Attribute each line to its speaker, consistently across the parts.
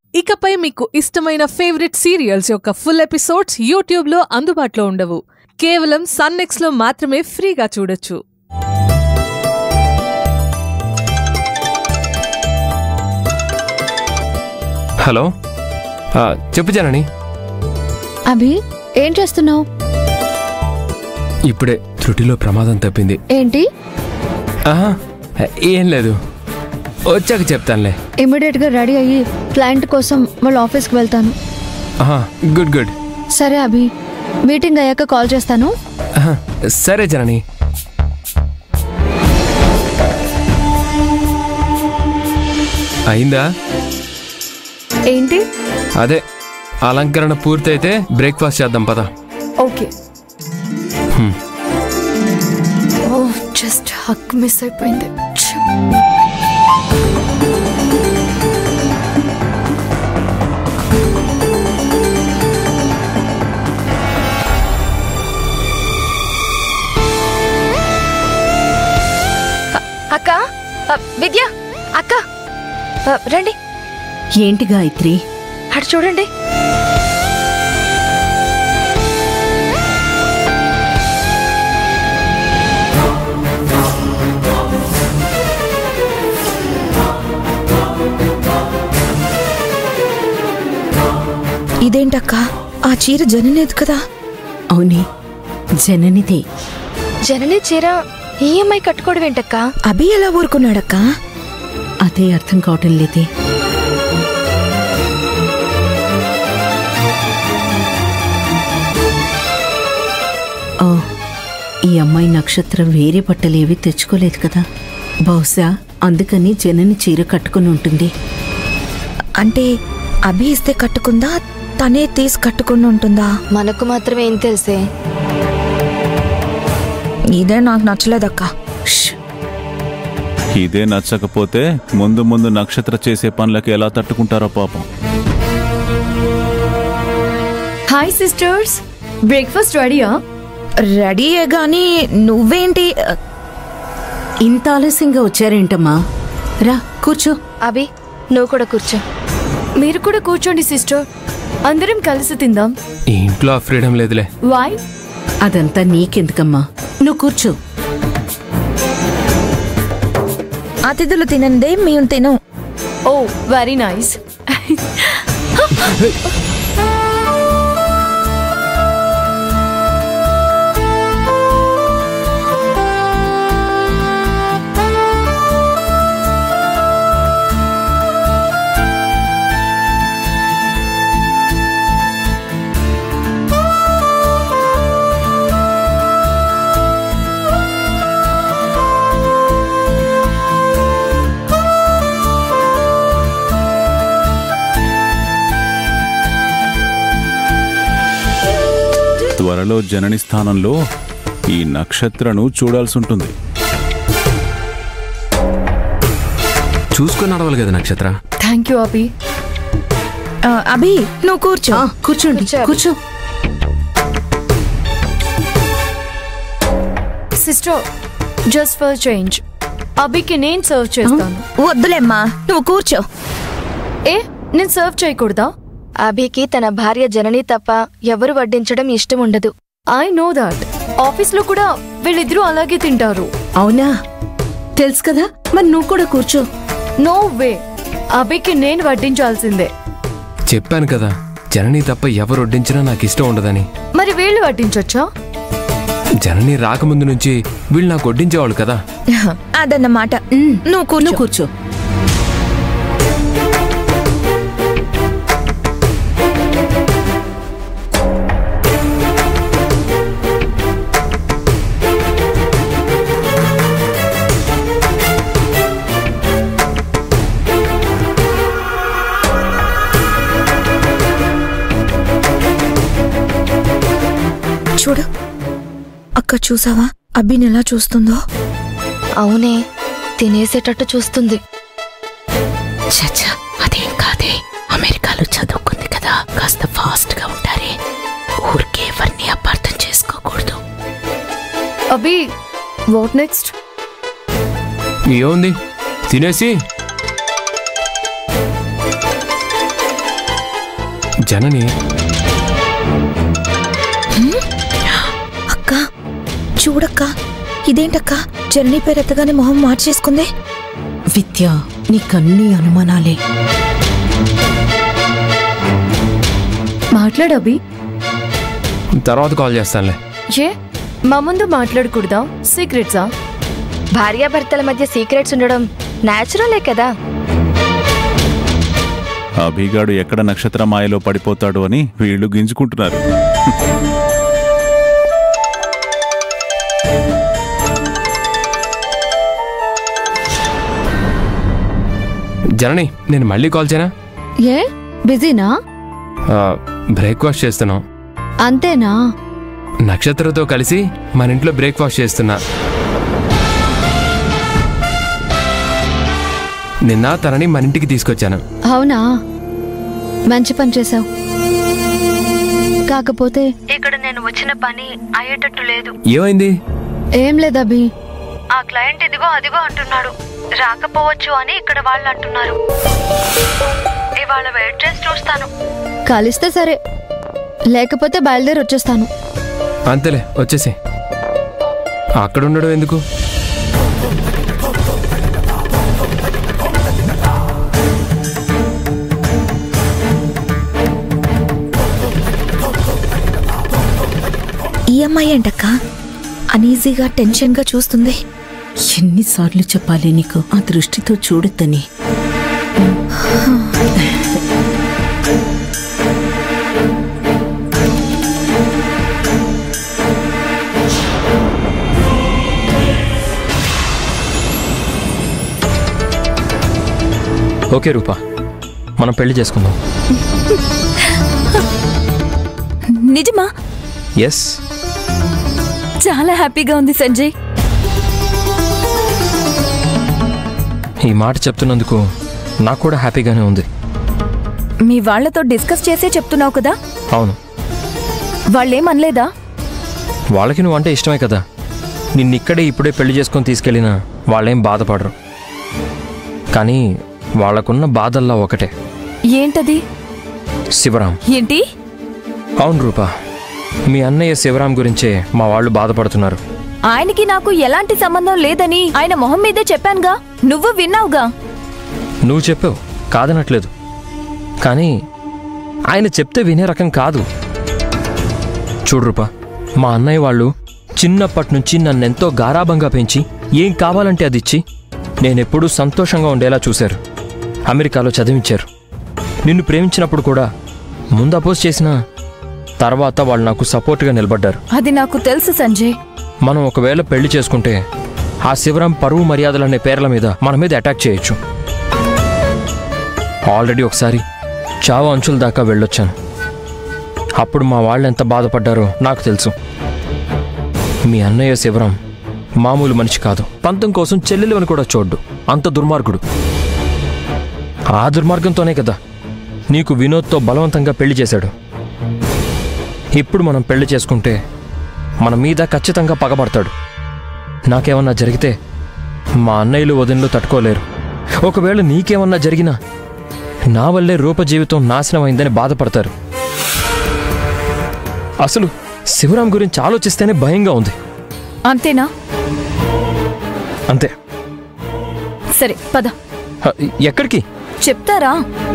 Speaker 1: ఇకపై మీకు ఇష్టమైన ఫేవరెట్ సీరియల్స్ యొక్క ఫుల్ ఎపిసోడ్స్ యూట్యూబ్లో అందుబాటులో ఉండవు కేవలం సన్నెక్స్లో మాత్రమే ఫ్రీగా చూడొచ్చు
Speaker 2: హలో ఆ, చెప్పు జనని
Speaker 3: అభి ఏం చేస్తున్నావు
Speaker 2: ఇప్పుడే త్రుటిలో ప్రమాదం తప్పింది
Speaker 3: ఏంటి
Speaker 2: ఆహా ఏం లేదు వచ్చాక చెప్తానులే
Speaker 3: ఇమీడియట్ గా రెడీ అయ్యి క్లయింట్ కోసం వాళ్ళ ఆఫీస్కి వెళ్తాను
Speaker 2: ఆహా గుడ్ గుడ్
Speaker 3: సరే అభి మీటింగ్ అయ్యాక కాల్ చేస్తాను
Speaker 2: ఆహా, సరే జనని అయిందా
Speaker 4: ఏంటి
Speaker 2: అదే అలంకరణ పూర్తయితే బ్రేక్ఫాస్ట్ చేద్దాం పద
Speaker 4: ఓకే ఓ జస్ట్ హక్ మిస్ అయిపోయింది ఛ.
Speaker 5: అక్క అ, విద్య అక్క అ, రండి
Speaker 6: ఏంటి గాయత్రి
Speaker 5: అటు చూడండి
Speaker 7: ఇదేంటక్క ఆ చీర జనలేదు కదా
Speaker 6: అవునే జననిదే
Speaker 5: జనని చీర ఈఎంఐ కట్టుకోవడం ఏంటక్క
Speaker 7: అభి ఎలా ఊరుకున్నాడక్క
Speaker 6: అదే అర్థం కావటం లేదే ఓ ఈ అమ్మాయి నక్షత్రం వేరే బట్టలేవి తెచ్చుకోలేదు కదా బహుశా అందుకని జనని చీర కట్టుకుని ఉంటుంది
Speaker 7: అంటే అభి ఇస్తే కట్టుకుందా తనే తీసి కట్టుకుని ఉంటుందా
Speaker 5: మనకు మాత్రమే ఏం తెలిసే
Speaker 7: ఇదే నాకు నచ్చలేదక్క
Speaker 6: ష్,
Speaker 8: ఇదే నచ్చకపోతే ముందు ముందు నక్షత్ర చేసే పనులకి ఎలా తట్టుకుంటారో పాపం
Speaker 4: హాయ్ సిస్టర్స్ బ్రేక్ఫాస్ట్ రెడీయా
Speaker 7: రెడీయే గాని నువ్వేంటి
Speaker 6: ఇంత ఆలస్యంగా వచ్చారేంటమ్మా రా కూర్చో
Speaker 5: అభి నువ్వు కూడా కూర్చో
Speaker 4: మీరు కూడా కూర్చోండి సిస్టర్ అందరం కలిసి తిందాం
Speaker 2: ఈ ఇంట్లో ఆ ఫ్రీడమ్ లేదులే
Speaker 4: వై
Speaker 6: అదంతా నీకెందుకమ్మా నువ్వు కూర్చో
Speaker 7: అతిథులు తినందే మేము తినం
Speaker 4: ఓ వెరీ నైస్
Speaker 8: త్వరలో జనని స్థానంలో ఈ నక్షత్రను చూడాల్సి ఉంటుంది
Speaker 2: చూసుకొని నడవాలి కదా నక్షత్ర
Speaker 4: థ్యాంక్ యూ అభి
Speaker 7: ఆ, అభి నువ్వు కూర్చో
Speaker 6: ఆ, కూర్చోండి
Speaker 5: కూర్చో.
Speaker 6: కూర్చో
Speaker 4: సిస్టర్ జస్ట్ ఫర్ చేంజ్ అభికి నేను సర్వ్ చేస్తాను
Speaker 7: వద్దులేమ్మా నువ్వు కూర్చో
Speaker 4: ఏ నేను సర్వ్ చేయకూడదా
Speaker 5: అభికి తన భార్య జనని తప్ప ఎవరు వడ్డించడం ఇష్టం ఉండదు
Speaker 4: ఐ నో దాట్ ఆఫీస్లో కూడా వీళ్ళిద్దరూ అలాగే తింటారు
Speaker 6: అవునా తెలుసు కదా మరి నువ్వు కూడా కూర్చో
Speaker 4: నో వే అభికి నేను వడ్డించాల్సిందే
Speaker 2: చెప్పాను కదా జనని తప్ప ఎవరు వడ్డించినా నాకు ఇష్టం ఉండదని
Speaker 4: మరి వీళ్ళు వడ్డించొచ్చా
Speaker 2: జనని రాకముందు నుంచి వీళ్ళు నాకు వడ్డించేవాళ్ళు కదా
Speaker 7: అదన్నమాట నువ్వు కూర్చో
Speaker 6: నువ్వు కూర్చో
Speaker 7: చూడు అక్క చూసావా అభిని ఎలా చూస్తుందో
Speaker 5: అవునే తినేసేటట్టు చూస్తుంది
Speaker 6: చచ్చా అదేం కాదే అమెరికాలో చదువుకుంది కదా కాస్త ఫాస్ట్ గా ఉంటారే ఊరికే ఎవరిని అపార్థం చేసుకోకూడదు
Speaker 4: అభి వాట్ నెక్స్ట్
Speaker 2: ఏముంది తినేసి జనని
Speaker 7: అక్క చూడక్క ఇదేంటక్క జర్నీ పేరు ఎత్తగానే మొహం మార్చేసుకుంది
Speaker 6: విద్య నీకన్నీ అనుమానాలే
Speaker 4: మాట్లాడు అభి
Speaker 2: తర్వాత కాల్ చేస్తానులే
Speaker 4: ఏ మా ముందు మాట్లాడకూడదా సీక్రెట్సా
Speaker 5: భార్యాభర్తల మధ్య సీక్రెట్స్ ఉండడం న్యాచురలే కదా
Speaker 8: అభిగాడు ఎక్కడ నక్షత్ర మాయలో పడిపోతాడు అని వీళ్ళు గింజుకుంటున్నారు
Speaker 2: జనని నేను మళ్ళీ కాల్ చేయనా
Speaker 3: ఏ బిజీనా
Speaker 2: బ్రేక్ఫాస్ట్ చేస్తున్నాం
Speaker 3: అంతేనా
Speaker 2: నక్షత్రతో కలిసి మన ఇంట్లో బ్రేక్ఫాస్ట్ చేస్తున్నా నిన్న తనని మన ఇంటికి తీసుకొచ్చాను
Speaker 3: అవునా మంచి పని చేసావు కాకపోతే
Speaker 5: ఇక్కడ నేను వచ్చిన పని అయ్యేటట్టు లేదు
Speaker 2: ఏమైంది
Speaker 3: ఏం లేదు అభి
Speaker 5: ఆ క్లయింట్ ఇదిగో అదిగో అంటున్నాడు రాకపోవచ్చు అని ఇక్కడ వాళ్ళు అంటున్నారు ఇవాళ వెయిట్ చేసి చూస్తాను
Speaker 3: కలిస్తే సరే లేకపోతే బయలుదేరి వచ్చేస్తాను
Speaker 2: అంతేలే వచ్చేసి అక్కడ ఉండడం ఎందుకు
Speaker 7: ఈ అమ్మాయి ఏంటక్క అనీజీగా టెన్షన్గా చూస్తుంది
Speaker 6: ఎన్నిసార్లు చెప్పాలి నీకు ఆ దృష్టితో చూడొద్దని
Speaker 9: ఓకే రూపా మనం పెళ్లి చేసుకుందాం
Speaker 7: నిజమా
Speaker 9: ఎస్
Speaker 7: చాలా హ్యాపీగా ఉంది సంజయ్
Speaker 9: ఈ మాట చెప్తున్నందుకు నాకు కూడా హ్యాపీగానే ఉంది
Speaker 7: మీ వాళ్లతో డిస్కస్ చేసే చెప్తున్నావు కదా
Speaker 9: అవును
Speaker 7: వాళ్ళేమనలేదా
Speaker 9: వాళ్ళకి నువ్వు అంటే ఇష్టమే కదా నిన్నిక్కడే ఇప్పుడే పెళ్లి చేసుకొని తీసుకెళ్ళినా వాళ్ళేం బాధపడరు కానీ వాళ్ళకున్న బాధల్లా ఒకటే
Speaker 7: ఏంటది
Speaker 9: శివరాం
Speaker 7: ఏంటి
Speaker 9: అవును రూపా మీ అన్నయ్య శివరాం గురించే మా వాళ్ళు బాధపడుతున్నారు
Speaker 7: ఆయనకి నాకు ఎలాంటి సంబంధం లేదని ఆయన మొహం మీదే చెప్పానుగా నువ్వు విన్నావుగా
Speaker 9: నువ్వు చెప్పావు కాదనట్లేదు కానీ ఆయన చెప్తే వినే రకం కాదు చూడు రూపా మా అన్నయ్య వాళ్ళు చిన్నప్పటి నుంచి నన్నెంతో గారాబంగా పెంచి ఏం కావాలంటే అది ఇచ్చి నేనెప్పుడూ సంతోషంగా ఉండేలా చూశారు అమెరికాలో చదివించారు నిన్ను ప్రేమించినప్పుడు కూడా ముందు అపోజ్ చేసిన తర్వాత వాళ్ళు నాకు సపోర్ట్గా నిలబడ్డారు
Speaker 7: అది నాకు తెలుసు సంజయ్
Speaker 9: మనం ఒకవేళ పెళ్లి చేసుకుంటే ఆ శివరాం పరువు మర్యాదలనే పేర్ల మీద మన మీద అటాక్ చేయొచ్చు ఆల్రెడీ ఒకసారి చావు అంచుల దాకా వెళ్ళొచ్చాను అప్పుడు మా వాళ్ళు ఎంత బాధపడ్డారో నాకు తెలుసు మీ అన్నయ్య శివరాం మామూలు మనిషి కాదు పంతం కోసం చెల్లెలువని కూడా చూడ్డు అంత దుర్మార్గుడు ఆ దుర్మార్గంతోనే కదా నీకు వినోద్తో బలవంతంగా పెళ్లి చేశాడు ఇప్పుడు మనం పెళ్లి చేసుకుంటే మన మీద ఖచ్చితంగా పగబడతాడు నాకేమన్నా జరిగితే మా అన్నయ్యలు వదినలు తట్టుకోలేరు ఒకవేళ నీకేమన్నా జరిగినా నా వల్లే రూప జీవితం నాశనం అయిందని బాధపడతారు అసలు శివరాం గురించి ఆలోచిస్తేనే భయంగా ఉంది
Speaker 7: అంతేనా
Speaker 9: అంతే
Speaker 7: సరే పద
Speaker 9: హ, ఎక్కడికి
Speaker 7: చెప్తారా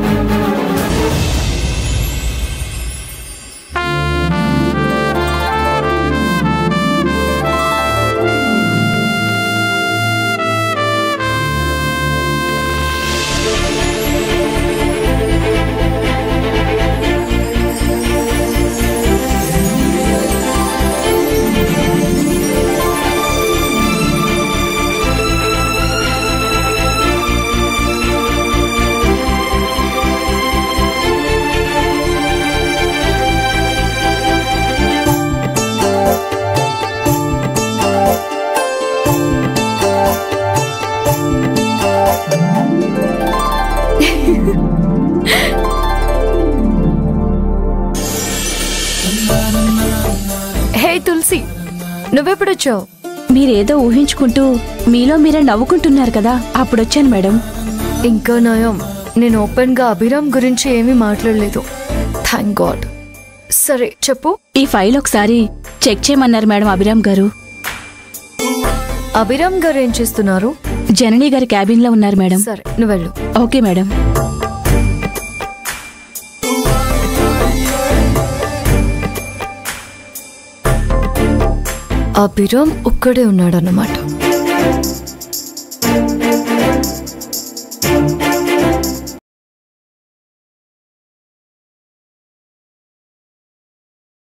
Speaker 4: హే తులసి నువ్వెప్పుడొచ్చావు
Speaker 10: మీరేదో ఊహించుకుంటూ మీలో మీరే నవ్వుకుంటున్నారు కదా అప్పుడొచ్చాను మేడం
Speaker 4: ఇంకా నయం నేను ఓపెన్ గా అభిరామ్ గురించి ఏమీ మాట్లాడలేదు థ్యాంక్ గాడ్ సరే చెప్పు
Speaker 10: ఈ ఫైల్ ఒకసారి చెక్ చేయమన్నారు మేడం అభిరామ్ గారు
Speaker 4: అభిరామ్ గారు ఏం చేస్తున్నారు
Speaker 10: జనని గారి క్యాబిన్ లో ఉన్నారు మేడం
Speaker 4: సరే నువ్వు వెళ్ళు
Speaker 10: ఓకే మేడం
Speaker 4: అభిరామ్ ఒక్కడే ఉన్నాడన్నమాట